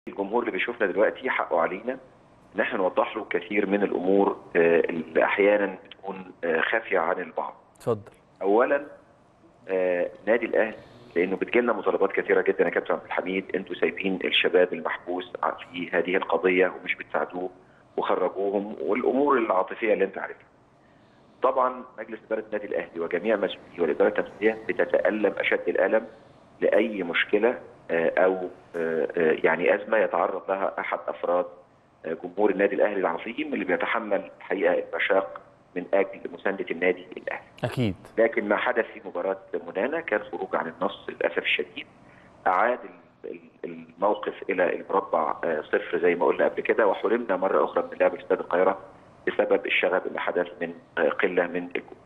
الجمهور اللي بيشوفنا دلوقتي حقه علينا ان احنا نوضح له كثير من الامور آه، اللي احيانا بتكون آه، خافيه عن البعض. اتفضل اولا آه، نادي الاهلي لانه بتجيلنا مطالبات كثيره جدا يا كابتن عبد الحميد انتوا سايبين الشباب المحبوس في هذه القضيه ومش بتساعدوه وخرجوهم والامور العاطفيه اللي انت عارفها. طبعا مجلس اداره النادي الاهلي وجميع مسؤوليه والاداره التنفيذيه بتتالم اشد الالم لاي مشكله آه، او آه، آه، يعني ازمه يتعرض لها احد افراد آه، جمهور النادي الاهلي العظيم اللي بيتحمل الحقيقه المشاق من اجل مسانده النادي الاهلي. اكيد لكن ما حدث في مباراه منانا كان خروج عن النص للاسف الشديد اعاد ال- ال- الموقف الى المربع آه، صفر زي ما قلنا قبل كده وحرمنا مره اخرى من لعب استاد القاهره بسبب الشغب اللي حدث من آه، قله من الجمهور.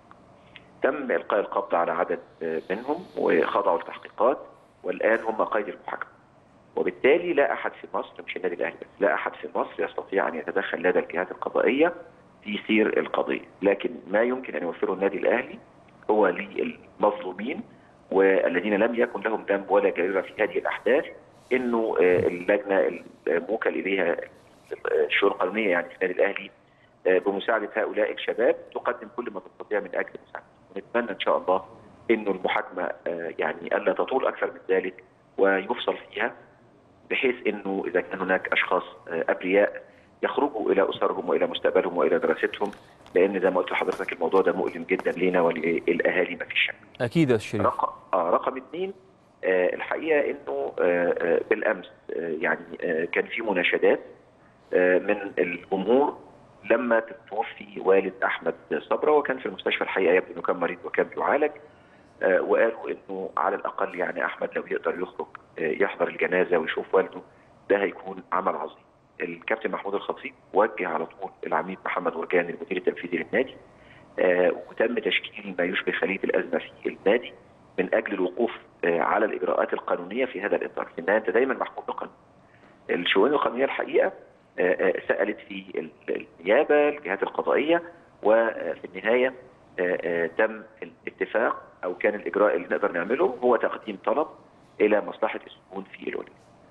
تم القاء القبض على عدد آه، منهم وخضعوا لتحقيقات والان هم قيد المحاكمه. وبالتالي لا احد في مصر مش النادي الاهلي بس لا احد في مصر يستطيع ان يتدخل لدى الجهات القضائيه في سير القضيه، لكن ما يمكن ان يوفره النادي الاهلي هو للمظلومين والذين لم يكن لهم ذنب ولا جريره في هذه الاحداث انه آه، اللجنه الموكل اليها الشؤون القانونيه يعني في النادي الاهلي آه، بمساعده هؤلاء الشباب تقدم كل ما تستطيع من اجل مساعدتهم ونتمنى ان شاء الله انه المحاكمه آه، يعني الا تطول اكثر من ذلك ويفصل فيها بحيث انه اذا كان هناك اشخاص آه، ابرياء يخرجوا الى اسرهم والى مستقبلهم والى دراستهم لان زي ما قلت لحضرتك الموضوع ده مؤلم جدا لينا وللاهالي ما فيش شك. اكيد يا شريف رقم آه رقم اثنين آه الحقيقه انه آه آه بالامس آه يعني آه كان في مناشدات آه من الجمهور لما توفي والد احمد صبره وكان في المستشفى الحقيقه يبدو انه كان مريض وكان بيعالج آه وقالوا انه على الاقل يعني احمد لو يقدر يخرج آه يحضر الجنازه ويشوف والده ده هيكون عمل عظيم. الكابتن محمود الخطيب وجه على طول العميد محمد ورجان المدير التنفيذي للنادي آه وتم تشكيل ما يشبه خليه الازمه في النادي من اجل الوقوف آه على الاجراءات القانونيه في هذا الاطار، في النهايه انت دايما محكوم بقانون. الشؤون القانونيه الحقيقه آه آه سالت في ال- النيابه الجهات القضائيه وفي النهايه آه آه تم الاتفاق او كان الاجراء اللي نقدر نعمله هو تقديم طلب الى مصلحه السجون في الولايه.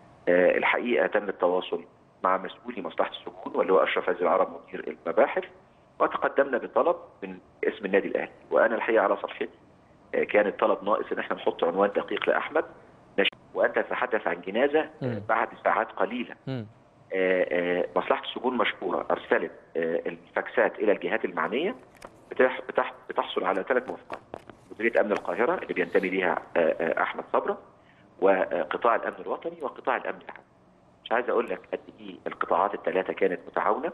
آه الحقيقه تم التواصل مع مسؤولي مصلحه السجون واللي هو اشرف عز العرب مدير المباحث وتقدمنا بطلب من اسم النادي الاهلي وانا الحقيقه على صفحتي آه، كان الطلب ناقص ان احنا نحط عنوان دقيق لاحمد نش- وانت تتحدث عن جنازه آه، مم. بعد ساعات قليله مم. آه، آه، مصلحه السجون مشكوره ارسلت آه، الفاكسات الى الجهات المعنيه بتح- بتح- بتحصل على ثلاث موافقات مديريه امن القاهره اللي بينتمي ليها آه، آه، احمد صبره وقطاع الامن الوطني وقطاع الامن العام مش عايز اقول لك قد ايه القطاعات الثلاثه كانت متعاونه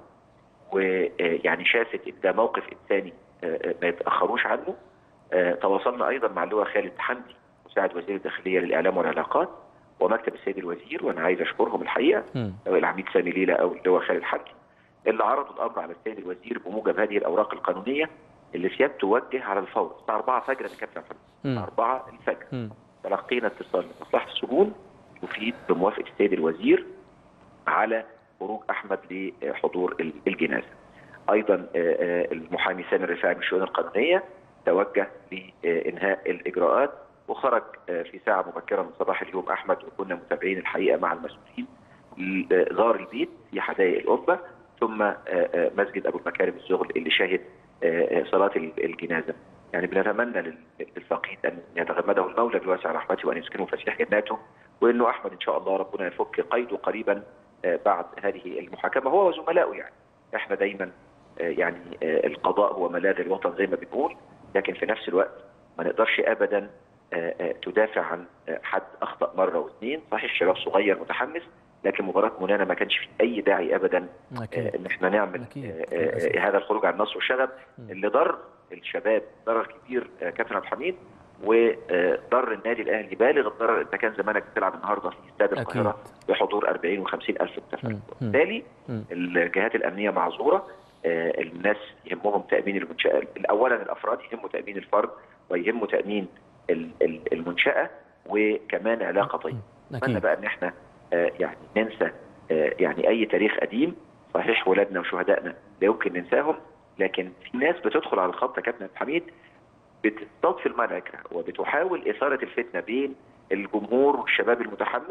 ويعني شافت ان ده موقف انساني آه، آه، ما يتاخروش عنه آه، تواصلنا ايضا مع اللواء خالد حمدي مساعد وزير الداخليه للاعلام والعلاقات ومكتب السيد الوزير وانا عايز اشكرهم الحقيقه مم. سواء العميد سامي ليلى او اللواء خالد حمدي اللي عرضوا الامر على السيد الوزير بموجب هذه الاوراق القانونيه اللي سيادته وجه على الفور الساعه 4 فجرا يا كابتن محمد مم. الساعه 4 الفجر مم. تلقينا اتصال من مصلحه السجون يفيد بموافقه السيد الوزير على خروج احمد لحضور ال- الجنازه. ايضا آه، آه، المحامي سامي الرفاعي من الشؤون القانونيه توجه لانهاء الاجراءات وخرج آه، في ساعه مبكره من صباح اليوم احمد وكنا متابعين الحقيقه مع المسؤولين ل- زار البيت في حدائق القبه ثم آه، آه، مسجد ابو المكارم الزغل اللي شهد آه، آه، صلاه ال- الجنازه. يعني بنتمنى لل- للفقيد ان يتغمده المولى بواسع رحمته وان يسكنه فسيح جناته وانه احمد ان شاء الله ربنا يفك قيده قريبا آه، بعد هذه المحاكمه هو وزملائه يعني احنا دايما آه، يعني آه، القضاء هو ملاذ الوطن زي ما بنقول لكن في نفس الوقت ما نقدرش ابدا آه، آه، تدافع عن آه، حد اخطا مره واثنين صحيح شباب صغير متحمس لكن مباراه منانا ما كانش في اي داعي ابدا آه، اكيد ان احنا نعمل أكيد. آه، آه، آه، هذا الخروج عن النص والشغب مم. اللي ضر الشباب ضرر كبير آه، كابتن عبد الحميد وضر النادي الاهلي بالغ الضرر انت كان زمانك بتلعب النهارده في استاد اكيد القاهره بحضور 40 و50 الف متفرج مم. مم. وبالتالي مم. الجهات الامنيه معذوره آه، الناس يهمهم تامين المنشاه اولا الافراد يهموا تامين الفرد ويهموا تامين ال- ال- المنشاه وكمان علاقه طيبه اتمنى اكيد بقى ان احنا آه، يعني ننسى آه، يعني اي تاريخ قديم صحيح ولادنا وشهدائنا لا يمكن ننساهم لكن في ناس بتدخل على الخط يا كابتن عبد الحميد بتصطاد في المعركه وبتحاول اثاره الفتنه بين الجمهور والشباب المتحمس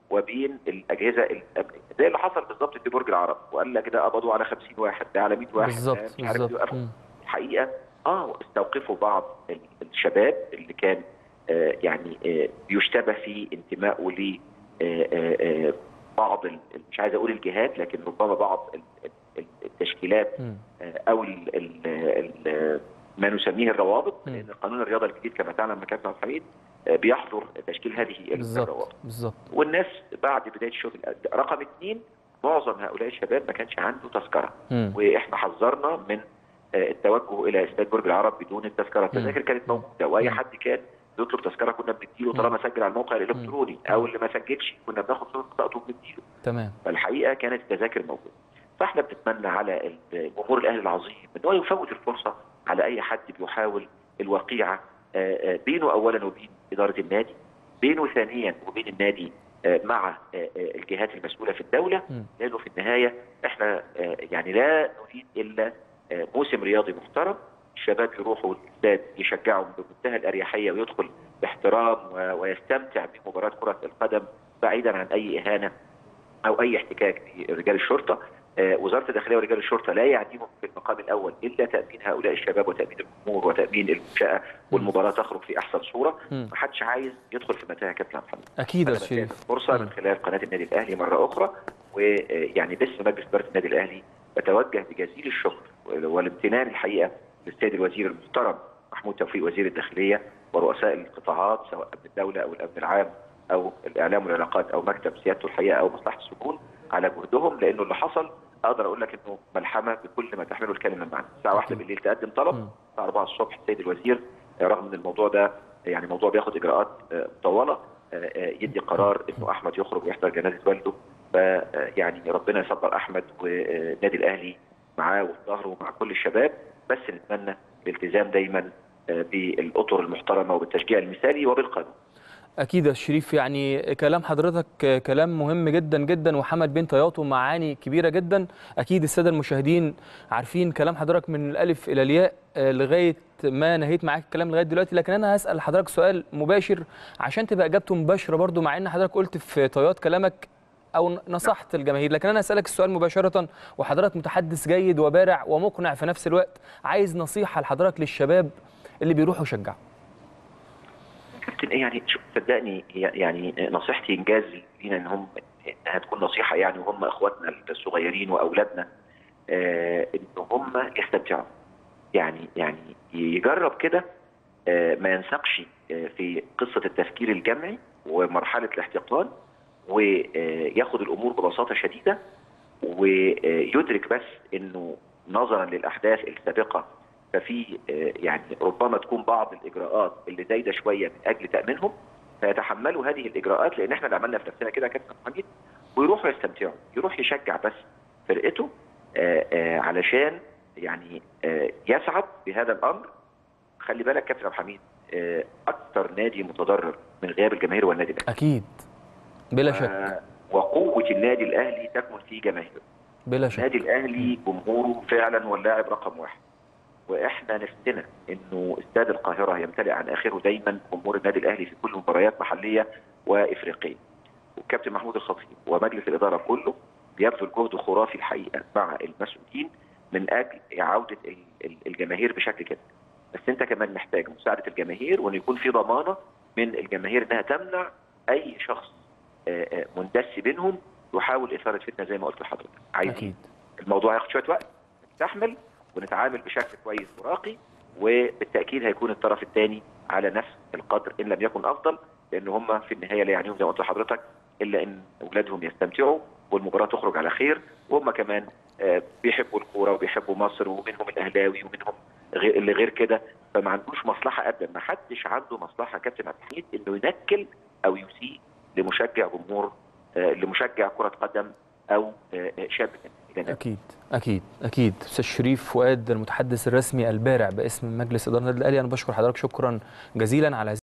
وبين الاجهزه الامنيه زي اللي حصل بالظبط في برج العرب وقال لك ده قبضوا على 50 واحد ده على 100 واحد ده بالظبط مش عارف بالظبط يوقفوا. مم. الحقيقه اه استوقفوا بعض ال- الشباب اللي كان آه يعني آه بيشتبه في انتمائه ل آه، آه، آه، بعض ال- مش عايز اقول الجهات لكن ربما بعض ال- ال- التشكيلات مم. آه، او ال ال ال ما نسميه الروابط مم. لان قانون الرياضه الجديد كما تعلم كابتن عبد الحميد آه، بيحظر تشكيل هذه بالظبط الروابط بالظبط والناس بعد بدايه الشغل رقم اثنين معظم هؤلاء الشباب ما كانش عنده تذكره مم. واحنا حذرنا من آه، التوجه الى استاد برج العرب بدون التذكره، التذاكر كانت موجوده واي مم. حد كان يطلب تذكره كنا بنديله طالما سجل على الموقع الالكتروني او اللي ما سجلش كنا بناخد صوره بطاقته وبنديله، تمام فالحقيقه كانت التذاكر موجوده. فاحنا بنتمنى على جمهور الاهلي العظيم ان هو يفوت الفرصه على اي حد بيحاول الوقيعه آه، آه، بينه اولا وبين اداره النادي، بينه ثانيا وبين النادي آه، مع آه، آه، الجهات المسؤوله في الدوله مم. لانه في النهايه احنا آه، يعني لا نريد الا آه، موسم رياضي محترم الشباب يروحوا الاستاد يشجعوا بمنتهى الاريحيه ويدخل باحترام و- ويستمتع بمباراه كره القدم بعيدا عن اي اهانه او اي احتكاك برجال الشرطه آه، وزاره الداخليه ورجال الشرطه لا يعنيهم في المقام الاول الا تامين هؤلاء الشباب وتامين الجمهور وتامين المنشاه والمباراه تخرج في احسن صوره مم. ما حدش عايز يدخل في متاهه كابتن محمد اكيد يا أنا شريف بنتهز فرصه من خلال قناه النادي الاهلي مره اخرى ويعني باسم مجلس اداره النادي الاهلي بتوجه بجزيل الشكر والامتنان الحقيقه للسيد الوزير المحترم محمود توفيق وزير الداخليه ورؤساء القطاعات سواء امن الدوله او الامن العام او الاعلام والعلاقات او مكتب سيادته الحقيقه او مصلحه السجون على جهدهم لانه اللي حصل اقدر اقول لك انه ملحمه بكل ما تحمله الكلمه من معنى الساعه 1 أكيد. بالليل تقدم طلب مم. الساعه 4 الصبح السيد الوزير آه، رغم ان الموضوع ده يعني موضوع بياخد اجراءات آه، مطوله آه، آه، يدي قرار انه احمد يخرج ويحضر جنازه والده فيعني ربنا يصبر احمد والنادي الاهلي معاه وفي ظهره ومع كل الشباب بس نتمنى الالتزام دايما آه، بالاطر المحترمه وبالتشجيع المثالي وبالقانون اكيد يا شريف يعني كلام حضرتك كلام مهم جدا جدا وحمل بين طياته معاني كبيره جدا اكيد الساده المشاهدين عارفين كلام حضرتك من الالف الى الياء آه، لغايه ما نهيت معاك الكلام لغايه دلوقتي لكن انا هسال حضرتك سؤال مباشر عشان تبقى اجابته مباشره برضو مع ان حضرتك قلت في طيات كلامك او نصحت الجماهير لكن انا اسالك السؤال مباشره وحضرتك متحدث جيد وبارع ومقنع في نفس الوقت عايز نصيحه لحضرتك للشباب اللي بيروحوا يشجعوا كابتن ايه يعني شوف صدقني هي يعني نصيحتي انجاز لينا ان هم انها تكون نصيحه يعني وهم اخواتنا الصغيرين واولادنا آه ان هم يستمتعوا يعني يعني يجرب كده آه ما ينسقش آه في قصه التفكير الجمعي ومرحله الاحتقان وياخد الامور ببساطه شديده ويدرك بس انه نظرا للاحداث السابقه ففي آه، يعني ربما تكون بعض الاجراءات اللي زايده شويه من اجل تامينهم فيتحملوا هذه الاجراءات لان احنا اللي عملنا في نفسنا كده يا كابتن حميد ويروحوا يستمتعوا يروح يشجع بس فرقته آه، آه، علشان يعني آه، يسعد بهذا الامر خلي بالك كابتن عبد الحميد آه، اكثر نادي متضرر من غياب الجماهير هو النادي الاهلي اكيد بلا شك آه، وقوه النادي الاهلي تكمن في جماهيره بلا شك النادي الاهلي جمهوره فعلا هو اللاعب رقم واحد واحنا نفسنا انه استاد القاهره يمتلئ عن اخره دايما جمهور النادي الاهلي في كل مباريات محليه وافريقيه والكابتن محمود الخطيب ومجلس الاداره كله بيبذل جهد خرافي الحقيقه مع المسؤولين من اجل عوده ال- ال- الجماهير بشكل كده بس انت كمان محتاج مساعده الجماهير وان يكون في ضمانه من الجماهير انها تمنع اي شخص آه، آه، مندس بينهم يحاول اثاره فتنه زي ما قلت لحضرتك عايزين اكيد الموضوع هياخد شويه وقت نستحمل ونتعامل بشكل كويس وراقي وبالتاكيد هيكون الطرف الثاني على نفس القدر ان لم يكن افضل لان هم في النهايه لا يعنيهم زي ما قلت لحضرتك الا ان اولادهم يستمتعوا والمباراه تخرج على خير وهم كمان آه، بيحبوا الكوره وبيحبوا مصر ومنهم الاهلاوي ومنهم غير اللي غير كده فما عندوش مصلحه ابدا ما حدش عنده مصلحه كابتن عبد الحميد انه ينكل او يسيء لمشجع جمهور آه، لمشجع كره قدم او آه، آه، شاب إلى نادي. اكيد اكيد اكيد استاذ شريف فؤاد المتحدث الرسمي البارع باسم مجلس اداره النادي الاهلي انا بشكر حضرتك شكرا جزيلا على هذه